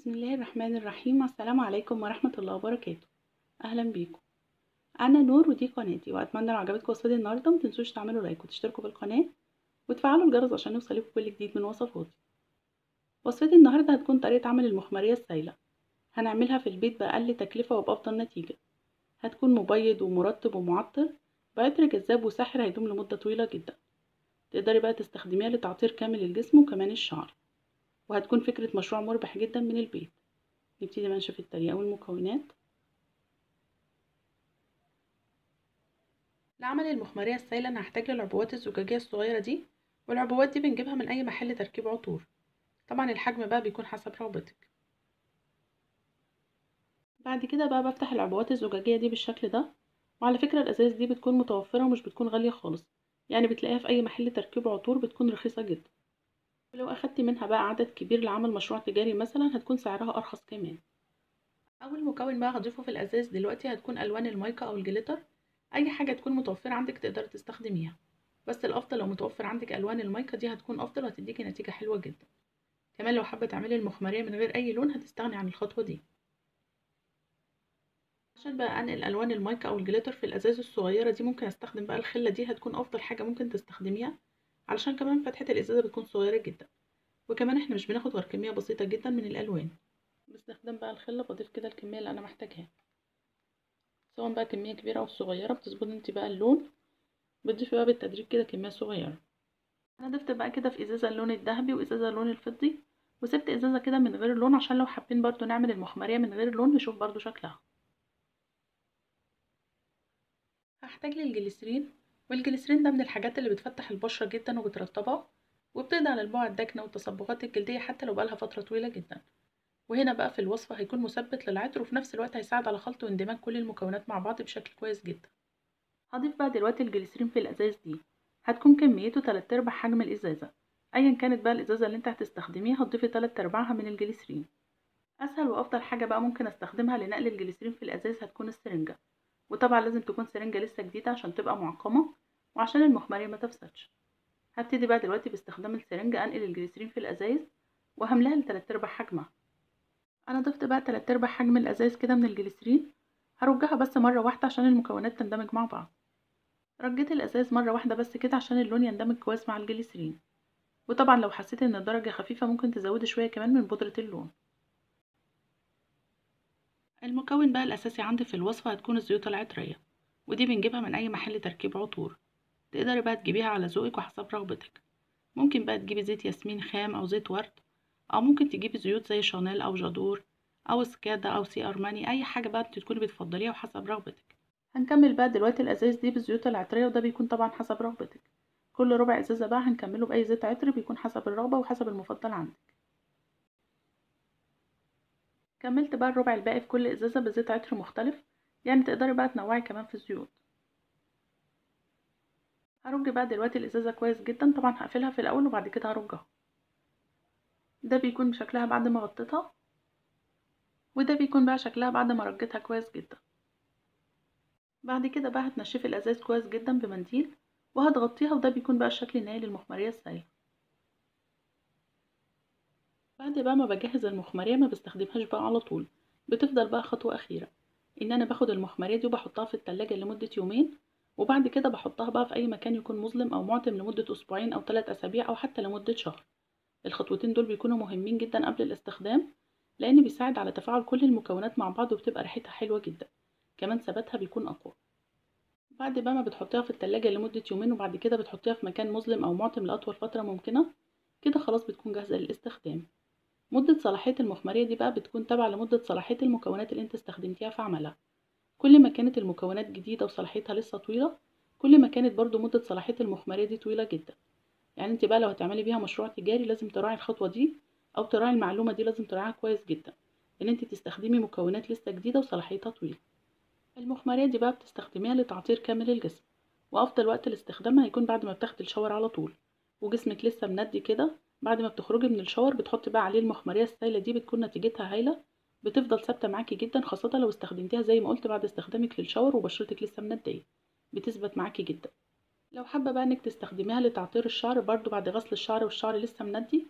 بسم الله الرحمن الرحيم السلام عليكم ورحمة الله وبركاته أهلا بيكم أنا نور ودي قناتي وأتمنى لو عجبتكم وصفتي النهاردة متنسوش تعملوا لايك وتشتركوا في القناة وتفعلوا الجرس عشان يوصلكوا كل جديد من وصفاتي وصفتي النهاردة هتكون طريقة عمل المخمرية السايلة هنعملها في البيت بأقل تكلفة وبأفضل نتيجة هتكون مبيض ومرطب ومعطر بعطر جذاب وساحر هيدوم لمدة طويلة جدا تقدري بقى تستخدميها لتعطير كامل الجسم وكمان الشعر وهتكون فكرة مشروع مربح جدا من البيت نبتدي بقى نشوف الطريقة والمكونات لعمل المخمرية السائلة أنا هحتاج للعبوات الزجاجية الصغيرة دي والعبوات دي بنجيبها من أي محل تركيب عطور طبعا الحجم بقى بيكون حسب رغبتك بعد كده بقى بفتح العبوات الزجاجية دي بالشكل ده وعلى فكرة الأزاز دي بتكون متوفرة ومش بتكون غالية خالص يعني بتلاقيها في أي محل تركيب عطور بتكون رخيصة جدا ولو أخدتي منها بقى عدد كبير لعمل مشروع تجاري مثلا هتكون سعرها أرخص كمان أول مكون بقى هضيفه في الأزاز دلوقتي هتكون ألوان المايكا أو الجليتر أي حاجة تكون متوفرة عندك تقدري تستخدميها بس الأفضل لو متوفر عندك ألوان المايكا دي هتكون أفضل وهتديكي نتيجة حلوة جدا كمان لو حابة تعملي المخمرية من غير أي لون هتستغني عن الخطوة دي عشان بقى انقل الوان المايكا او الجليتر في الازاز الصغيره دي ممكن استخدم بقى الخله دي هتكون افضل حاجه ممكن تستخدميها علشان كمان فتحه الازازه بتكون صغيره جدا وكمان احنا مش بناخد غير كميه بسيطه جدا من الالوان باستخدام بقى الخله بضيف كده الكميه اللي انا محتاجها سواء بقى كميه كبيره او صغيره بتظبطي انت بقى اللون بتضيفي بقى بالتدريج كده كميه صغيره انا ضفت بقى كده في ازازه اللون الذهبي وازازه اللون الفضي وسبت ازازه كده من غير لون عشان لو حابين برضو نعمل المخمريه من غير لون نشوف برضو شكلها هحتاج للجليسرين والجليسرين ده من الحاجات اللي بتفتح البشرة جدا وبترطبها وبتقضي على البقع الداكنة والتصبغات الجلدية حتى لو بقالها فترة طويلة جدا وهنا بقى في الوصفة هيكون مثبت للعطر وفي نفس الوقت هيساعد على خلط واندماج كل المكونات مع بعض بشكل كويس جدا هضيف بقى دلوقتي الجليسرين في الازاز دي هتكون كميته تلات ارباع حجم الازازة ايا كانت بقى الازازة اللي انت هتستخدميها هتضيفي تلات ارباعها من الجليسرين اسهل وافضل حاجة بقى ممكن استخدمها لنقل الجليسرين في الازاز هتكون السرنجة وطبعا لازم تكون سرنجة لسه جديدة عشان تبقى معقمة وعشان المخمرية ما تفسدش هبتدي بقى دلوقتي باستخدام السرنجة انقل الجليسرين في الازاز وهملاها لتلات ارباع حجمها انا ضفت بقى تلات ارباع حجم الازاز كده من الجليسرين هرجها بس مرة واحدة عشان المكونات تندمج مع بعض رجيت الازاز مرة واحدة بس كده عشان اللون يندمج كويس مع الجليسرين وطبعا لو حسيت ان الدرجة خفيفة ممكن تزودي شوية كمان من بودرة اللون المكون بقى الأساسي عندي في الوصفة هتكون الزيوت العطرية ودي بنجيبها من أي محل تركيب عطور تقدري بقى تجيبيها على ذوقك وحسب رغبتك ممكن بقى تجيبي زيت ياسمين خام أو زيت ورد أو ممكن تجيبي زيوت زي شانيل أو جادور أو سكادا أو سي أرماني أي حاجة بقى انت تكوني بتفضليها وحسب رغبتك هنكمل بقى دلوقتي الأزاز دي بالزيوت العطرية وده بيكون طبعا حسب رغبتك كل ربع إزازة بقى هنكمله بأي زيت عطري بيكون حسب الرغبة وحسب المفضل عندك كملت بقى الربع الباقي في كل ازازه بزيت عطر مختلف يعني تقدري بقى تنوعي كمان في الزيوت هرج بقى دلوقتي الازازه كويس جدا طبعا هقفلها في الاول وبعد كده هرجها ده بيكون بشكلها بعد ما غطيتها وده بيكون بقى شكلها بعد ما رجيتها كويس جدا بعد كده بقى هتنشفي الازاز كويس جدا بمنديل وهتغطيها وده بيكون بقى الشكل النهائي للمخمريه السائله بعد بقى ما بجهز المخمرية ما بستخدمهاش بقى على طول بتفضل بقى خطوة أخيرة إن أنا باخد المخمرية دي وبحطها في التلاجة لمدة يومين وبعد كده بحطها بقى في أي مكان يكون مظلم أو معتم لمدة أسبوعين أو ثلاث أسابيع أو حتى لمدة شهر الخطوتين دول بيكونوا مهمين جدا قبل الاستخدام لأن بيساعد على تفاعل كل المكونات مع بعض وبتبقى ريحتها حلوة جدا كمان ثباتها بيكون أقوى بعد بقى ما بتحطيها في التلاجة لمدة يومين وبعد كده بتحطيها في مكان مظلم أو معتم لأطول فترة ممكنة كده خلاص بتكون جاهزة للاستخدام مدة صلاحية المخمرية دي بقى بتكون تابعة لمدة صلاحية المكونات اللي انت استخدمتيها في عملها كل ما كانت المكونات جديدة وصلاحيتها لسه طويلة كل ما كانت برضو مدة صلاحية المخمرية دي طويلة جدا يعني انت بقى لو هتعملي بيها مشروع تجاري لازم تراعي الخطوة دي او تراعي المعلومة دي لازم تراعيها كويس جدا ان انت تستخدمي مكونات لسه جديدة وصلاحيتها طويلة المخمرية دي بقى بتستخدميها لتعطير كامل الجسم وافضل وقت لاستخدامها هيكون بعد ما بتاخدي الشاور على طول وجسمك لسه مندي كده بعد ما بتخرجي من الشاور بتحطي بقى عليه المخمريه السائله دي بتكون نتيجتها هايله بتفضل ثابته معاكي جدا خاصه لو استخدمتيها زي ما قلت بعد استخدامك للشاور وبشرتك لسه منديه بتثبت معاكي جدا لو حابه بقى انك تستخدميها لتعطير الشعر برضو بعد غسل الشعر والشعر لسه مندي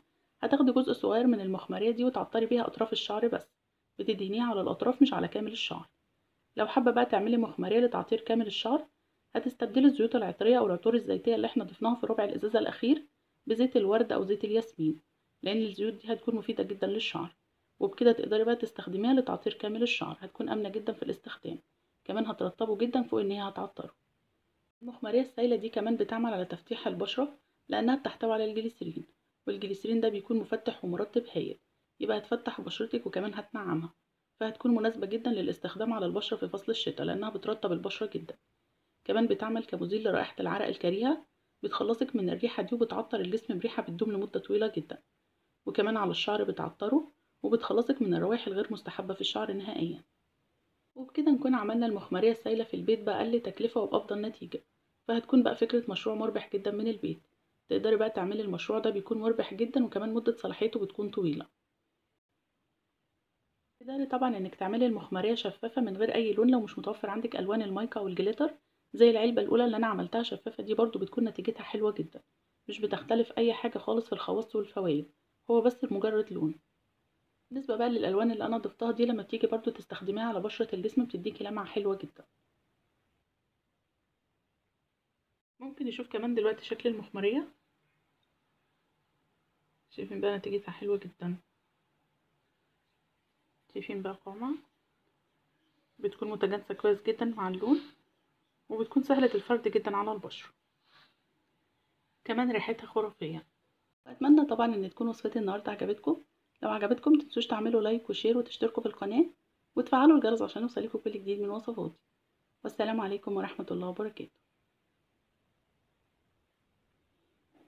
هتاخدي جزء صغير من المخمرية دي وتعطري بيها أطراف الشعر بس بتدهنيها على الأطراف مش على كامل الشعر لو حابة بقى تعملي مخمرية لتعطير كامل الشعر هتستبدلي الزيوت العطرية أو العطور الزيتية اللي احنا ضفناها في ربع الإزازة الأخير بزيت الورد أو زيت الياسمين لأن الزيوت دي هتكون مفيدة جدا للشعر وبكده تقدري بقى تستخدميها لتعطير كامل الشعر هتكون آمنة جدا في الاستخدام كمان هترطبه جدا فوق إن هي هتعطره المخمرية السائلة دي كمان بتعمل على تفتيح البشرة لأنها بتحتوي على الجليسرين والجليسرين ده بيكون مفتح ومرطب هايل يبقى هتفتح بشرتك وكمان هتنعمها فهتكون مناسبة جدا للاستخدام على البشرة في فصل الشتاء لأنها بترطب البشرة جدا كمان بتعمل كمزيل لرائحة العرق الكريهة بتخلصك من الريحة دي وبتعطر الجسم بريحة بتدوم لمدة طويلة جدا وكمان على الشعر بتعطره وبتخلصك من الروائح الغير مستحبة في الشعر نهائيا وبكده نكون عملنا المخمرية السائلة في البيت بأقل تكلفة وبأفضل نتيجة فهتكون بقى فكرة مشروع مربح جدا من البيت تقدري بقى تعملي المشروع ده بيكون مربح جدا وكمان مدة صلاحيته بتكون طويلة تقدري طبعا انك تعملي المخمرية شفافة من غير اي لون لو مش متوفر عندك الوان المايكا او الجليتر زي العلبة الاولى اللي انا عملتها شفافة دي برضو بتكون نتيجتها حلوة جدا مش بتختلف اي حاجة خالص في الخواص والفوائد هو بس مجرد لون بالنسبة بقى للالوان اللي انا ضفتها دي لما بتيجي برضو تستخدميها على بشرة الجسم بتديكي لمعة حلوة جدا ممكن نشوف كمان دلوقتي شكل المخمرية شايفين بقى نتيجتها حلوة جدا شايفين بقى قوامها بتكون متجانسة كويس جدا مع اللون وبتكون سهلة الفرد جدا على البشرة كمان ريحتها خرافية أتمنى طبعا ان تكون وصفتي النهاردة عجبتكم لو عجبتكم متنسوش تعملوا لايك وشير وتشتركوا في القناة وتفعلوا الجرس عشان يوصلكوا كل جديد من وصفاتي والسلام عليكم ورحمة الله وبركاته